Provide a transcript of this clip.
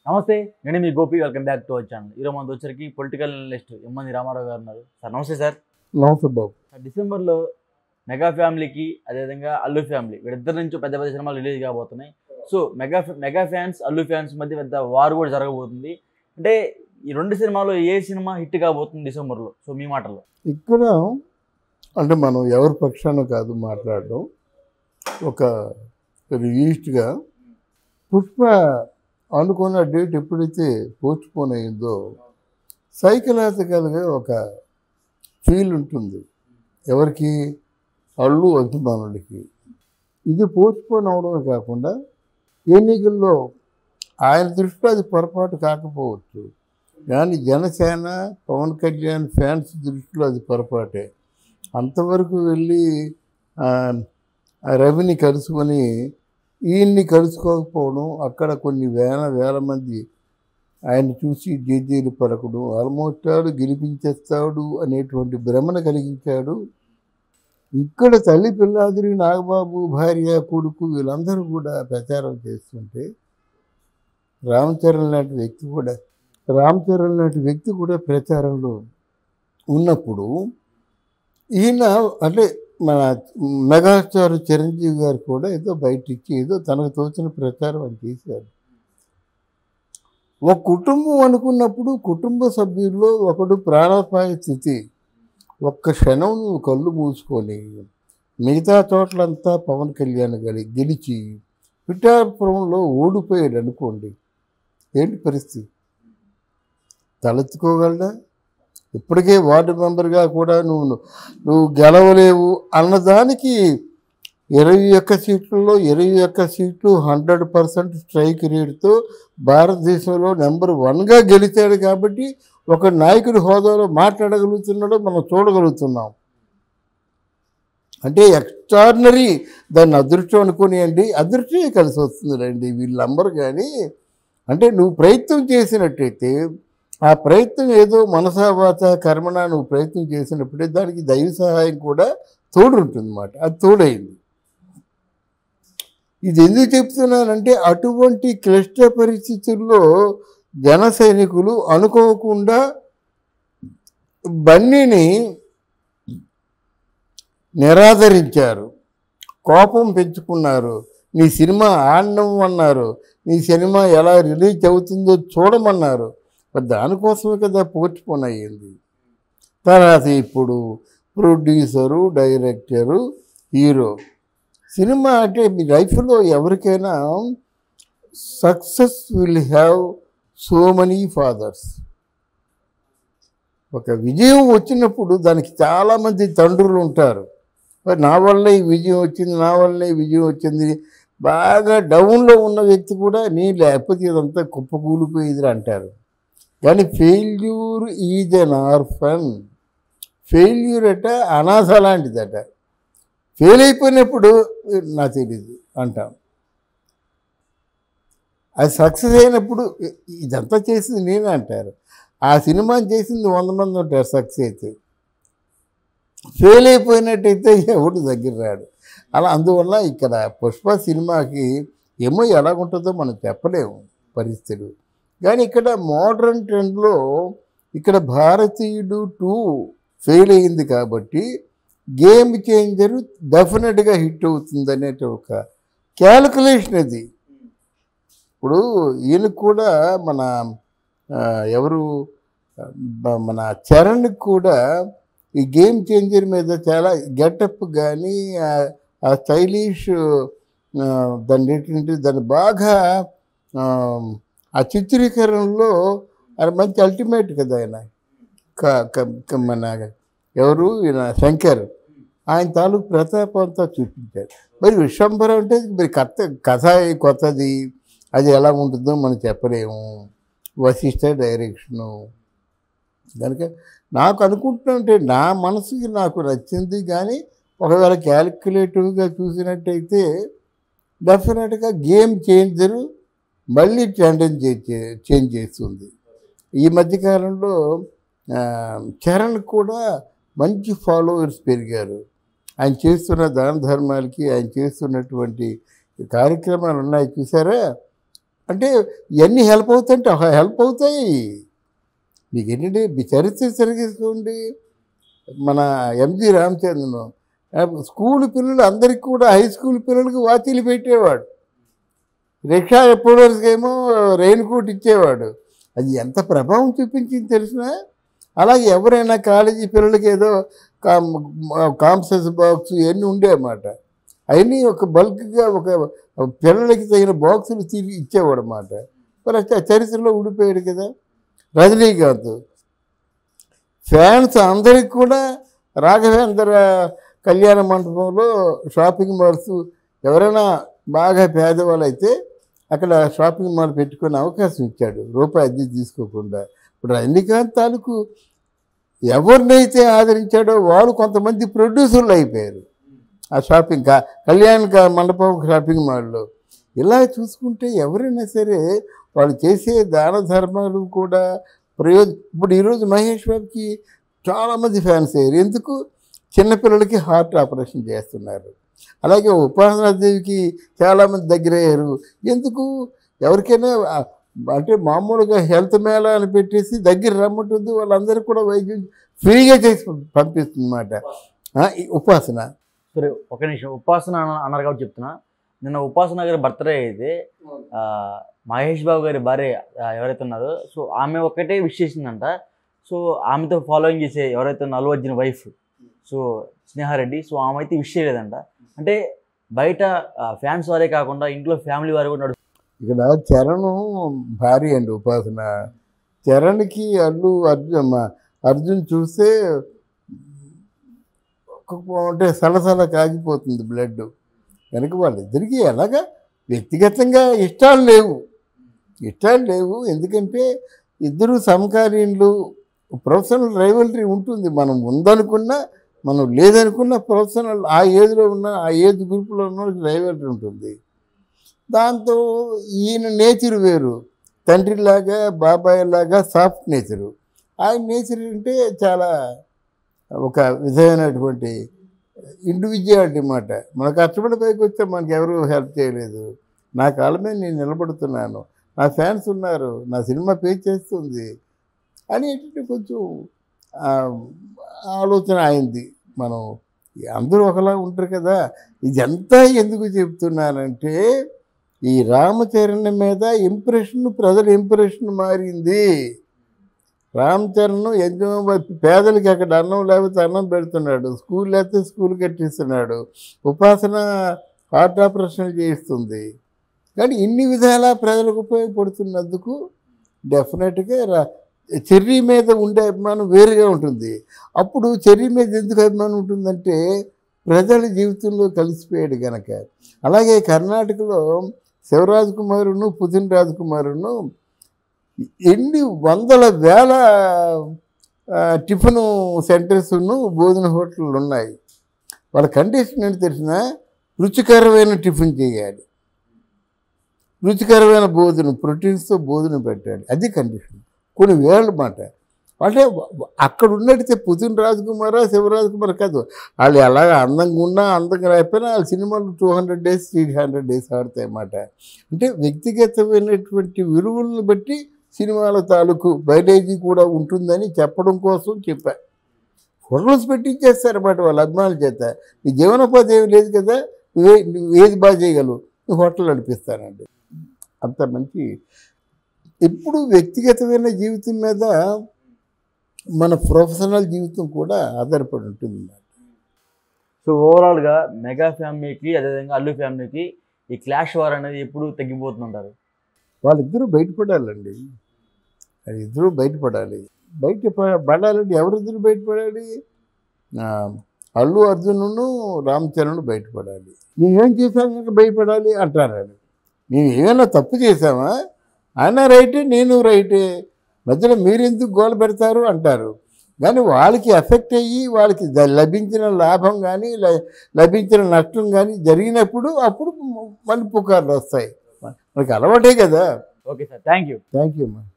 నమస్తే నేను మీ Gopi welcome back to our channel ఈరోజు మనతో వచ్చరికి పొలిటికల్ అనలిస్ట్ ఎమ్మంది రామారావు గారు ఉన్నారు సార్ నమస్తే సార్ నమస్తే బాబు సార్ డిసెంబర్లో మెగా ఫ్యామిలీకి అదేవిధంగా అల్లు ఫ్యామిలీ వీళ్ళిద్దరి నుంచి పెద్ద పెద్ద సినిమాలు రిలీజ్ కాబోతున్నాయి so mega mega fans Allu fans మధ్య పెద్ద వార్ కూడా జరగబోతుంది అంటే ఈ రెండు సినిమాలో ఏ సినిమా హిట్ కాబోతుంది డిసెంబర్లో సో మీ మాటల్లో ఇక్కడ అంటే మనం ఎవరి పక్షాన కాదు మాట్లాడడం ఒక రిలీజ్డ్గా పుష్ప అనుకున్న డేట్ ఎప్పుడైతే పోస్ట్పోన్ అయిందో సైకలాజికల్గా ఒక ఫీల్ ఉంటుంది ఎవరికి అల్లు అభిమానులకి ఇది పోస్ట్పోన్ అవడమే కాకుండా ఎన్నికల్లో ఆయన దృష్టిలో అది పొరపాటు కాకపోవచ్చు కానీ జనసేన పవన్ కళ్యాణ్ ఫ్యాన్స్ దృష్టిలో అది పొరపాటే అంతవరకు వెళ్ళి ఆ, ఆ రవిని కలుసుకొని ఈయన్ని కలుసుకోకపోవడం అక్కడ కొన్ని వేల వేల మంది ఆయన చూసి జేజీలు పలకడం ఆల్మోస్ట్ ఆడు గెలిపించేస్తాడు అనేటువంటి భ్రమను కలిగించాడు ఇక్కడ తల్లి పిల్లాదిరి నాగబాబు భార్య కొడుకు వీళ్ళందరూ కూడా ప్రచారం చేస్తుంటే రామ్ చరణ్ లాంటి వ్యక్తి కూడా రామ్ చరణ్ లాంటి వ్యక్తి కూడా ప్రచారంలో ఉన్నప్పుడు ఈయన అంటే మన మెగాస్టార్ చిరంజీవి గారు కూడా ఏదో బయటికి ఏదో తనకు తోచిన ప్రచారం అని చేశారు ఒక కుటుంబం అనుకున్నప్పుడు కుటుంబ సభ్యుల్లో ఒకడు ప్రాణాపాయ స్థితి ఒక్క క్షణం నువ్వు కళ్ళు మూసుకొని మిగతా చోట్లంతా పవన్ కళ్యాణ్ గారి గెలిచి పిఠాపురంలో ఓడిపోయాడు అనుకోండి ఏంటి పరిస్థితి తలెత్తుకోగలడా ఇప్పటికే వార్డు మెంబర్గా కూడా నువ్వు నువ్వు గెలవలేవు అన్నదానికి ఇరవై ఒక్క సీట్లలో ఇరవై ఒక్క సీట్లు హండ్రెడ్ పర్సెంట్ స్ట్రైక్ రేటుతో భారతదేశంలో నెంబర్ వన్గా గెలిచాడు కాబట్టి ఒక నాయకుడి హోదాలో మాట్లాడగలుగుతున్నాడో మనం చూడగలుగుతున్నాం అంటే ఎక్స్ట్రాడినరీ దాన్ని అదృష్టం అనుకునేయండి అదృష్టమే కలిసి వస్తుంది రండి వీళ్ళందరూ కానీ అంటే నువ్వు ప్రయత్నం చేసినట్టయితే ఆ ప్రయత్నం ఏదో మనసావాత కర్మణ నువ్వు ప్రయత్నం చేసినప్పుడే దానికి దైవ సహాయం కూడా తోడుంటుంది అన్నమాట అది తోడైంది ఇది ఎందుకు చెప్తున్నానంటే అటువంటి క్లిష్ట పరిస్థితుల్లో జన సైనికులు అనుకోకుండా బన్నీని నిరాదరించారు కోపం పెంచుకున్నారు నీ సినిమా ఆడడం అన్నారు నీ సినిమా ఎలా రిలీజ్ అవుతుందో చూడమన్నారు మరి దానికోసమే కదా పోస్ట్పోన్ అయ్యింది తర్వాత ఇప్పుడు ప్రొడ్యూసరు డైరెక్టరు హీరో సినిమా అంటే మీ లైఫ్లో ఎవరికైనా success will have so many fathers ఒక విజయం వచ్చినప్పుడు దానికి చాలామంది తండ్రులు ఉంటారు మరి నా వల్ల ఈ విజయం వచ్చింది నా వల్ల ఈ విజయం వచ్చింది బాగా డౌన్లో ఉన్న వ్యక్తి కూడా నీ లేకపోతే ఇదంతా కుప్పకూలిపోయేది అంటారు కానీ failure is an orphan failure అట అనాథ లాంటిదట ఫెయిల్ అయిపోయినప్పుడు నాకు తెలియదు అంటాం అది సక్సెస్ అయినప్పుడు ఇ- ఇదంతా చేసింది నేనే అంటారు ఆ సినిమాని చేసింది వంద మంది ఉంటారు సక్సెస్ అయితే ఫెయిల్ అయిపోయినట్టయితే ఎవడు దగ్గర రాడు అలా అందువల్ల ఇక్కడ పుష్ప సినిమాకి ఏమో ఎలాగుంటుందో మనం చెప్పలేము పరిస్థితులు కానీ ఇక్కడ మోడర్న్ ట్రెండ్లో ఇక్కడ భారతీయుడు టూ ఫెయిల్ అయింది కాబట్టి గేమ్ చేంజర్ డెఫినెట్గా హిట్ అవుతుంది అనేటి ఒక క్యాలిక్యులేషన్ అది ఇప్పుడు ఈయన కూడా మన ఆ, ఎవరు ఆ, బ- మన చరణ్కి కూడా ఈ గేమ్ చేంజర్ మీద చాలా గెటప్ కానీ ఆ స్టైలిష్ దాన్ని ఏంటంటే దాన్ని బాగా ఆ, ఆ చిత్రీకరణలో అది మంచి అల్టిమేట్ కదా ఆయన క- క- క- మన ఎవరు ఈయన శంకర్ ఆయన తాలూకు ప్రతాపం అంతా చూపించారు మరి విశ్వంబరం అంటే మరి కథ కథ కొత్తది అది ఎలా ఉంటుందో మనం చెప్పలేము వశిష్ఠ డైరెక్షను కనుక నాకు అనుకుంటున్నాంటే నా మనసుకి నాకు నచ్చింది కానీ ఒకవేళ క్యాలిక్యులేటివ్గా చూసినట్టయితే డెఫినెట్గా గేమ్ చేంజరు మళ్ళీ ట్రెండ్ చేంజ్ చేస్తుంది ఈ మధ్యకాలంలో ఆ, చరణ్ కూడా మంచి ఫాలోవర్స్ పెరిగారు ఆయన చేస్తున్న దాన ధర్మాలకి ఆయన చేస్తున్నటువంటి కార్యక్రమాలు ఉన్నాయి చూసారా అంటే ఇవన్నీ హెల్ప్ అవుతాయంటే హెల్ప్ అవుతాయి మీకు ఏంటంటే మీ చరిత్ర సరిగేసుకోండి మన ఎంజి రామచంద్రన్ స్కూల్ పిల్లలు అందరికి కూడా హై స్కూల్ పిల్లలకి వాచీలు పెట్టేవాడు రిక్షా ఎప్పుడేమో రెయిన్ కోట్ ఇచ్చేవాడు అది ఎంత ప్రభావం చూపించింది తెలిసిన అలాగే ఎవరైనా కాలేజీ పిల్లలకి ఏదో కామ్ కాంసెస్ బాక్స్ ఇవన్నీ ఉండేవన్నమాట అవన్నీ ఒక బల్క్గా ఒక పిల్లలకి తగిన బాక్సులు తిరిగి ఇచ్చేవాడు అన్నమాట మరి ఆ చరిత్రలో ఉండిపోయాడు కదా రజనీకాంత్ ఫ్యాన్స్ అందరికి కూడా రాఘవేంద్ర కళ్యాణ మండపంలో షాపింగ్ మాల్స్ ఎవరైనా బాగా పేదవాళ్ళు అయితే అక్కడ షాపింగ్ మాల్ పెట్టుకునే అవకాశం ఇచ్చాడు రూపాయి అద్దె తీసుకోకుండా ఇప్పుడు రజనీకాంత్ తాలూకు ఎవరినైతే ఆదరించాడో వాళ్ళు కొంతమంది ప్రొడ్యూసర్లు అయిపోయారు ఆ షాపింగ్ కా కళ్యాణ్ కా- మండపం షాపింగ్ మాల్లో ఇలా చూసుకుంటే ఎవరైనా సరే వాళ్ళు చేసే దాన ధర్మాలు కూడా ప్రయోజ ఇప్పుడు ఈరోజు మహేష్ బాబుకి చాలామంది ఫ్యాన్స్ అయ్యారు ఎందుకు చిన్నపిల్లలకి హార్ట్ ఆపరేషన్ చేస్తున్నారు అలాగే ఉపాసనాదేవికి చాలామంది దగ్గర అయ్యారు ఎందుకు ఎవరికైనా ఆ, అంటే మామూలుగా హెల్త్ మేళా అని పెట్టేసి దగ్గర రమ్మంటుంది వాళ్ళందరికీ కూడా వైద్యం ఫ్రీగా చేసి పంపిస్తుంది అన్నమాట ఉపాసన సరే ఒక నిమిషం ఉపాసన అన్న- అన్నారు కాబట్టి చెప్తున్నా నిన్న ఉపాసన గారి బర్త్డే అయితే ఆ, మహేష్ బాబు గారి భార్య ఆ, ఎవరైతే ఉన్నారో సో ఆమె ఒక్కటే విష్ చేసిందంట సో ఆమెతో ఫాలోయింగ్ చేసే ఎవరైతే ఉన్న Allu Arjun wife so Sneha Reddy so ఆమె అయితే విష్ చేయలేదంట అంటే బయట ఫ్యాన్స్ వారే కాకుండా ఇంట్లో ఫ్యామిలీ వారు కూడా నడుస్తారు ఇక్కడ చరణ్ భార్య అండి ఉపాసన చరణ్కి అల్లు అర్జున్ మా అర్జున్ చూస్తే ఒక్కొక్క- అంటే సలసల కాగిపోతుంది బ్లడ్ కనుక వాళ్ళిద్దరికీ ఎలాగా వ్యక్తిగతంగా ఇష్టాలు లేవు ఇష్టాలు లేవు ఎందుకంటే ఇద్దరు సమకాలీనులు ప్రొఫెషనల్ రైవలరీ ఉంటుంది మనం ఉందనుకున్నా మనం లేదనుకున్న ప్రొఫెషనల్ ఆ ఏజ్లో ఉన్న ఆ ఏజ్ గ్రూప్లో ఉన్న వాళ్ళకి రైవలరీ ఉంటుంది దాంతో ఈయన నేచర్ వేరు తండ్రిలాగా బాబాయ్ లాగా సాఫ్ట్ నేచరు ఆయన నేచర్ అంటే చాలా ఒక విధమైనటువంటి ఇండివిజువాలిటీ మాట మన కష్టపడి పైకి వస్తే మనకి ఎవరు హెల్ప్ చేయలేదు నా కాళ్ళ మీద నేను నిలబడుతున్నాను నా ఫ్యాన్స్ ఉన్నారు నా సినిమా పే చేస్తుంది అని ఏంటంటే కొంచెం ఆ, ఆలోచన అయింది మనం అందరూ ఒకలా ఉంటారు కదా ఇదంతా ఎందుకు చెప్తున్నానంటే ఈ రామచరణ్ మీద ఇంప్రెషన్ ప్రజల ఇంప్రెషన్ మారింది రామచరణ్ ఎంతో మంది పేదలకి అక్కడ అన్నం లేకపోతే అన్నం పెడుతున్నాడు స్కూల్ లేకపోతే స్కూల్ కట్టిస్తున్నాడు ఉపాసన హార్ట్ ఆపరేషన్ చేయిస్తుంది కానీ ఇన్ని విధాలా ప్రజలకు ఉపయోగపడుతున్నందుకు డెఫినెట్గా రా చెర్రీ మీద ఉండే అభిమానం వేరుగా ఉంటుంది అప్పుడు చెర్రీ మీద ఎందుకు అభిమానం ఉంటుందంటే ప్రజల జీవితంలో కలిసిపోయాడు గనక అలాగే కర్ణాటకలో శివరాజ్ కుమారును పుతిన్ రాజ్ కుమారును ఎన్ని వందల వేల ఆ, టిఫిన్ సెంటర్స్ను భోజన హోటళ్ళు ఉన్నాయి వాళ్ళ కండిషన్ ఏంటి తెలిసిన రుచికరమైన టిఫిన్ చేయాలి రుచికరమైన భోజనం ప్రోటీన్స్తో భోజనం పెట్టాలి అది కండిషన్ కొన్ని వేల మాట అంటే అక్కడ ఉన్నట్టయితే పుతిన్ రాజకుమారా శివరాజ్ కుమార్ కాదు వాళ్ళు ఎలాగ అందంగా ఉన్నా అందంగా లేకపోయినా వాళ్ళ సినిమాలు two hundred days three hundred days ఆడతాయి అన్నమాట అంటే వ్యక్తిగతమైనటువంటి విలువలను బట్టి సినిమాల తాలూకు బయటేజీ కూడా ఉంటుందని చెప్పడం కోసం చెప్పా హోటల్స్ పెట్టించేస్తారన్నమాట వాళ్ళ అభిమానుల చేత నీ జీవనోపాధి ఏమి లేదు కదా నువ్వే నువ్వు ఏది బాగా చేయగలవు నువ్వు హోటల్ నడిపిస్తానండి అంత మంచి ఎప్పుడు వ్యక్తిగతమైన జీవితం మీద మన ప్రొఫెషనల్ జీవితం కూడా ఆధారపడి ఉంటుంది సో ఓవరాల్గా మెగా ఫ్యామిలీకి అదేవిధంగా అల్లు ఫ్యామిలీకి ఈ క్లాష్ వార్ అనేది ఎప్పుడు తగ్గిపోతుంటారు వాళ్ళిద్దరూ బయటపడాలండి వాళ్ళిద్దరూ బయటపడాలి బయట ప- పడాలంటే ఎవరిద్దరు బయటపడాలి ఆ, అల్లు అర్జునును రామ్ చరణ్ బయటపడాలి మేమేం చేశాం కనుక భయపడాలి అంటారు ఆయన మేము ఏమైనా తప్పు చేశామా ఆయన రైటే నేను రైటే మధ్యలో మీరెందుకు గోల పెడతారు అంటారు కానీ వాళ్ళకి ఎఫెక్ట్ అయ్యి వాళ్ళకి ద- లభించిన లాభం కానీ ల- లభించిన నష్టం కానీ జరిగినప్పుడు అప్పుడు మళ్ళీ పుకార్లు వస్తాయి మనకి అలవాటే కదా okay sir thank you thank you అమ్మా